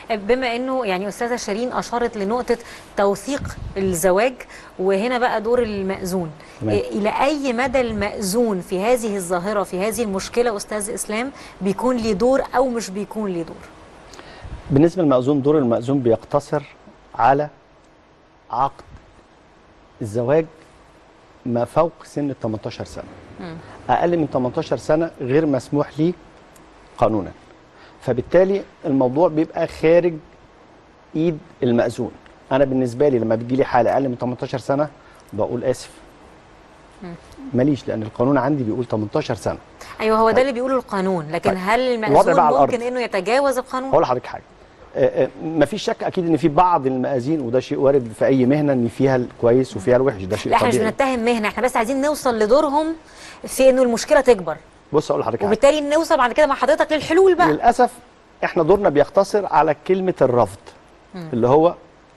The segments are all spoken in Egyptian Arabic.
بما انه يعني استاذه شيرين اشارت لنقطه توثيق الزواج وهنا بقى دور المأذون تمام. إيه، الى اي مدى المأذون في هذه الظاهره في هذه المشكله استاذ اسلام بيكون ليه دور او مش بيكون ليه دور بالنسبه للمأذون دور المأذون بيقتصر على عقد الزواج ما فوق سن ال 18 سنه اقل من 18 سنه غير مسموح ليه قانونا فبالتالي الموضوع بيبقى خارج ايد المأذون انا بالنسبه لي لما بتجي لي حاله اقل من 18 سنه بقول اسف ماليش لان القانون عندي بيقول 18 سنه ايوه هو ده اللي بيقوله القانون لكن طيب. هل الوضع المأذون بقى على ممكن الأرض. انه يتجاوز القانون هقول لحضرتك حاجه آه، آه، مفيش شك اكيد ان في بعض المآذين وده شيء وارد في اي مهنه ان فيها الكويس وفيها الوحش ده شيء لا احنا مش طبيعي بنتهم مهنه احنا بس عايزين نوصل لدورهم في انه المشكله تكبر بص اقول لحضرتك حاجه وبالتالي نوصل بعد كده مع حضرتك للحلول بقى للاسف احنا دورنا بيقتصر على كلمه الرفض اللي هو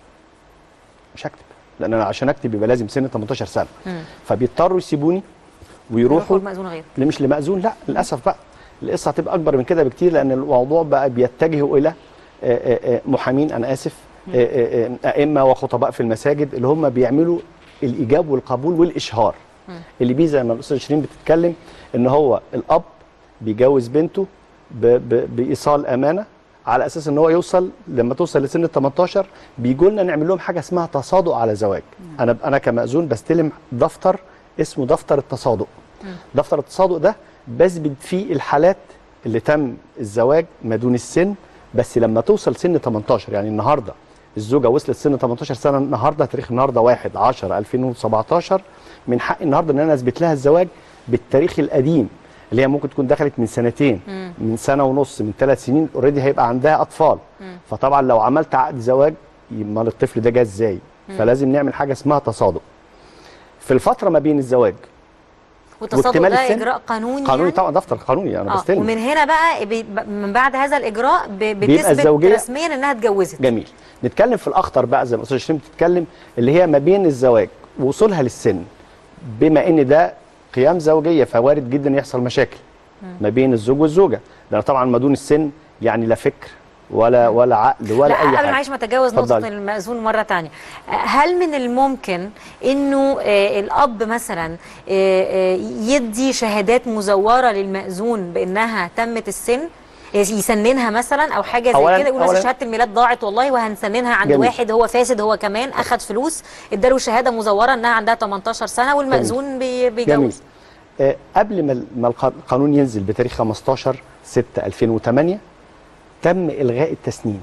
مش هكتب لان انا عشان اكتب يبقى لازم سن 18 سنه فبيضطروا يسيبوني يروحوا ويروحوا المأذون غير اللي مش لمأذون لا للاسف بقى القصه هتبقى اكبر من كده بكتير لان الموضوع بقى بيتجه الى آه، آه، آه، محامين انا اسف آه، آه، آه، ائمه وخطباء في المساجد اللي هم بيعملوا الايجاب والقبول والاشهار اللي بيه زي ما الاستاذ شيرين بتتكلم ان هو الاب بيجوز بنته ب- ب- بايصال امانه على اساس ان هو يوصل لما توصل لسن ال 18 بيجوا لنا نعمل لهم حاجه اسمها تصادق على زواج انا انا كمأذون بستلم دفتر اسمه دفتر التصادق دفتر التصادق ده بثبت فيه الحالات اللي تم الزواج ما دون السن بس لما توصل سن 18 يعني النهارده الزوجه وصلت سن 18 سنه النهارده تاريخ النهارده 1 10 2017 من حق النهارده ان انا اثبت لها الزواج بالتاريخ القديم اللي هي ممكن تكون دخلت من سنتين من سنه ونص من ثلاث سنين اوريدي هيبقى عندها اطفال فطبعا لو عملت عقد زواج امال الطفل ده جه ازاي فلازم نعمل حاجه اسمها تصادق في الفتره ما بين الزواج والتصادق واكتمال ده السن اجراء قانوني قانوني يعني؟ طبعا دفتر قانوني انا اه بستلم ومن هنا بقى بي- ب- من بعد هذا الاجراء ب- بيبقى بتثبت الزوجية- رسميا انها اتجوزت جميل نتكلم في الاخطر بقى زي ما الاستاذ شيرين بتتكلم اللي هي ما بين الزواج ووصولها للسن بما ان ده قيام زوجيه فوارد جدا يحصل مشاكل ما بين الزوج والزوجه لان طبعا ما دون السن يعني لا فكر ولا ولا عقل ولا لا اي قبل حاجه معلش ما اتجاوز نقطه اتفضلي. المأذون مره تانية هل من الممكن انه آه، الاب مثلا آه، آه، يدي شهادات مزوره للمأذون بانها تمت السن يسننها مثلا او حاجه زي أولاً- كده يقول مثلا أولاً- شهاده الميلاد ضاعت والله وهنسننها عند جميل. واحد هو فاسد هو كمان اخد فلوس اداله شهاده مزوره انها عندها 18 سنه والمأذون بي- جميل بيجوز آه قبل ما ال- ما الق- القانون ينزل بتاريخ 15 6 2008 تم الغاء التسنين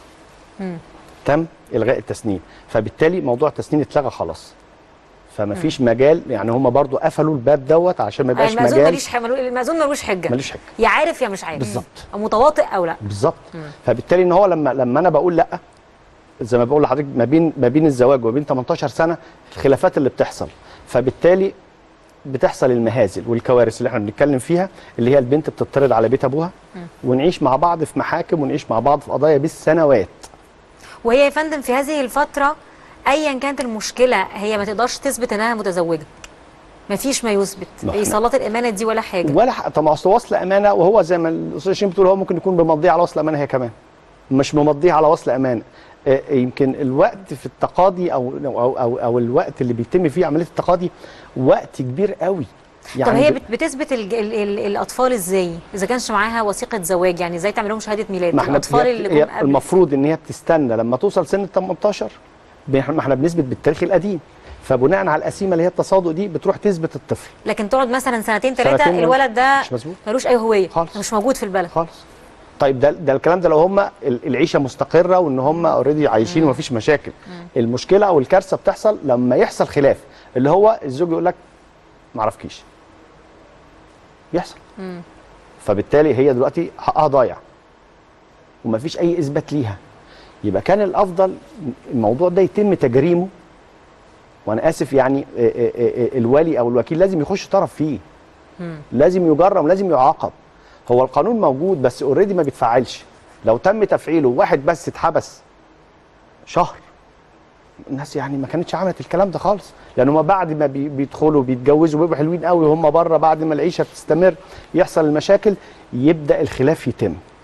تم الغاء التسنين فبالتالي موضوع التسنين اتلغى خلاص فما فيش مجال يعني هم برضو قفلوا الباب دوت عشان ما يبقاش المأذون مجال ملوش ح- ملو- المأذون ملوش حجه ملوش حجة. يا عارف يا مش عارف بالظبط. أو متواطئ او لا بالظبط فبالتالي ان هو لما لما انا بقول لا زي ما بقول لحضرتك ما بين ما بين الزواج وما بين 18 سنه الخلافات اللي بتحصل فبالتالي بتحصل المهازل والكوارث اللي احنا بنتكلم فيها اللي هي البنت بتطرد على بيت ابوها ونعيش مع بعض في محاكم ونعيش مع بعض في قضايا بالسنوات وهي يا فندم في هذه الفترة أيا كانت المشكلة هي ما تقدرش تثبت إنها متزوجة مفيش ما يثبت ما إحنا- إيصالات الإمانة دي ولا حاجة ولا ح- طب ما اصل وصل امانه وهو زي ما الاستاذ شيرين بتقول هو ممكن يكون بمضيه على وصل امانه هي كمان مش ممضيه على وصل امانه آه، يمكن الوقت في التقاضي او او او, أو الوقت اللي بيتم فيه عمليه التقاضي وقت كبير قوي طب هي ب- بت- بتثبت ال ال ال الأطفال إزاي؟ إذا كانش معاها وثيقة زواج يعني إزاي تعمل لهم شهادة ميلاد؟ ما احنا الأطفال هي- اللي هي جم قبل المفروض ان هي بتستنى لما توصل سن ال 18 بن- ما احنا بنثبت بالتاريخ القديم فبناء على القسيمه اللي هي التصادق دي بتروح تثبت الطفل لكن تقعد مثلا سنتين ثلاثة سنتين الولد ده مش مظبوط. ملوش أي هوية خالص. مش موجود في البلد خالص طيب ده ده الكلام ده لو هم ال- العيشه مستقره وان هم اوريدي عايشين ومفيش مشاكل المشكله او الكارثه بتحصل لما يحصل خلاف اللي هو الزوج يقول لك ما اعرفكيش بيحصل فبالتالي هي دلوقتي حقها ضايع ومفيش اي اثبات ليها يبقى كان الافضل الموضوع ده يتم تجريمه وانا اسف يعني آه، آه، آه، الولي او الوكيل لازم يخش طرف فيه لازم يجرم لازم يعاقب هو القانون موجود بس اوريدي ما بيتفعلش لو تم تفعيله واحد بس اتحبس شهر الناس يعني ما كانتش عملت الكلام ده خالص لان هم بعد ما بي- بيدخلوا بيتجوزوا بيبقوا حلوين قوي وهم بره بعد ما العيشه بتستمر يحصل المشاكل يبدا الخلاف يتم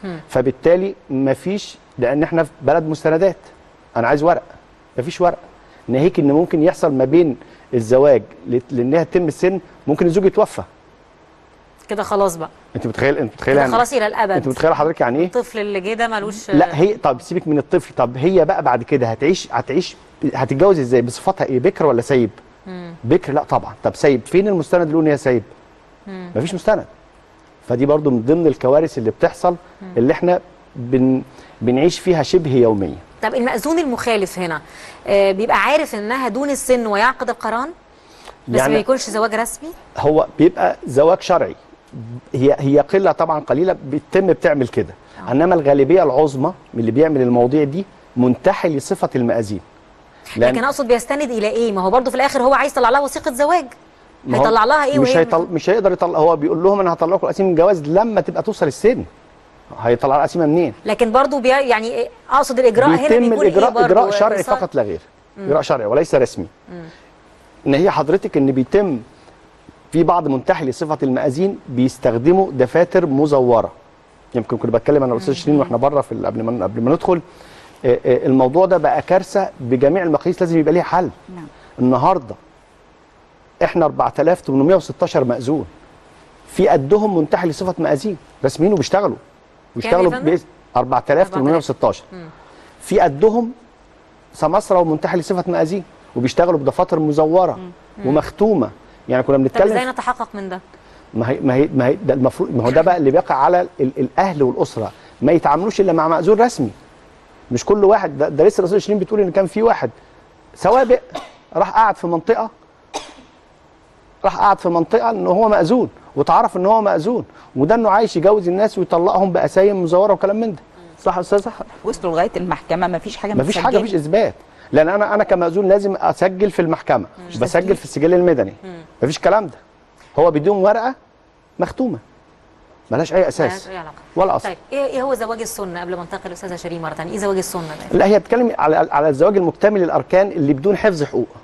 فبالتالي مفيش لان احنا في بلد مستندات انا عايز ورق مفيش ورق ناهيك ان ممكن يحصل ما بين الزواج لت- لانها تتم السن ممكن الزوج يتوفى كده خلاص بقى انت متخيل انت متخيل كده يعني خلاص الى الابد انت متخيل حضرتك يعني ايه الطفل اللي جه ده ملوش لا هي طب سيبك من الطفل طب هي بقى بعد كده هتعيش هتعيش هتتجوز ازاي بصفتها ايه بكر ولا سايب بكر لا طبعا طب سايب فين المستند اللي يقول ان هي سايب مفيش مستند فدي برضو من ضمن الكوارث اللي بتحصل اللي احنا بن بنعيش فيها شبه يوميا طب المأذون المخالف هنا آه بيبقى عارف انها دون السن ويعقد القران بس يعني- ما يكونش زواج رسمي هو بيبقى زواج شرعي هي هي قله طبعا قليله بتتم بتعمل كده انما الغالبيه العظمى من اللي بيعمل المواضيع دي منتحل لصفه المآذين لكن اقصد بيستند الى ايه ما هو برضه في الاخر هو عايز يطلع لها وثيقه زواج ما هو هيطلع لها ايه مش وهي هيطل... مش هيقدر يطلع هو بيقول لهم انا هطلع لكم قسيمه الجواز لما تبقى توصل السن هيطلع لها قسيمه منين؟ لكن برضه بي... يعني إيه؟ اقصد الاجراء هنا بيتم بيكون الاجراء ايه برضه اجراء شرعي اتصال؟ فقط لا غير اجراء شرعي وليس رسمي ان هي حضرتك ان بيتم في بعض منتحلي لصفه المآذين بيستخدموا دفاتر مزوره يمكن كنت بتكلم انا والاستاذ شيرين واحنا بره في ال- قبل ما قبل ما ندخل آه، آه، الموضوع ده بقى كارثه بجميع المقاييس لازم يبقى ليها حل نعم. النهارده احنا 4816 مأذون في قدهم منتحل لصفه مآذين رسميين وبيشتغلوا بيشتغلوا فندم؟ بإذن 4816 في قدهم سماسرة ومنتحل لصفه مآذين وبيشتغلوا بدفاتر مزوره ومختومه يعني كنا طب بنتكلم ازاي نتحقق من ده ما هي ما هي ما هي ده المفروض ما هو ده بقى اللي بيقع على ال الاهل والاسره ما يتعاملوش الا مع مأذون رسمي مش كل واحد ده, ده لسه الاستاذ شيرين بتقول ان كان في واحد سوابق راح قعد في منطقه راح قعد في منطقه ان هو مأذون واتعرف ان هو مأذون وده انه عايش يجوز الناس ويطلقهم بقسايم مزوره وكلام من ده صح يا استاذ صح وصلوا لغايه المحكمه ما فيش حاجه مفيش حاجه متسجلة. مفيش اثبات لان انا انا كمأذون لازم اسجل في المحكمه بسجل في السجل المدني مفيش كلام ده هو بدون ورقه مختومه ملهاش اي اساس ملهاش أي علاقة. ولا اصل طيب ايه ايه هو زواج السنه قبل ما انتقل للاستاذه شيرين مره ثانيه ايه زواج السنه ده لا هي بتتكلم على على الزواج المكتمل الاركان اللي بدون حفظ حقوق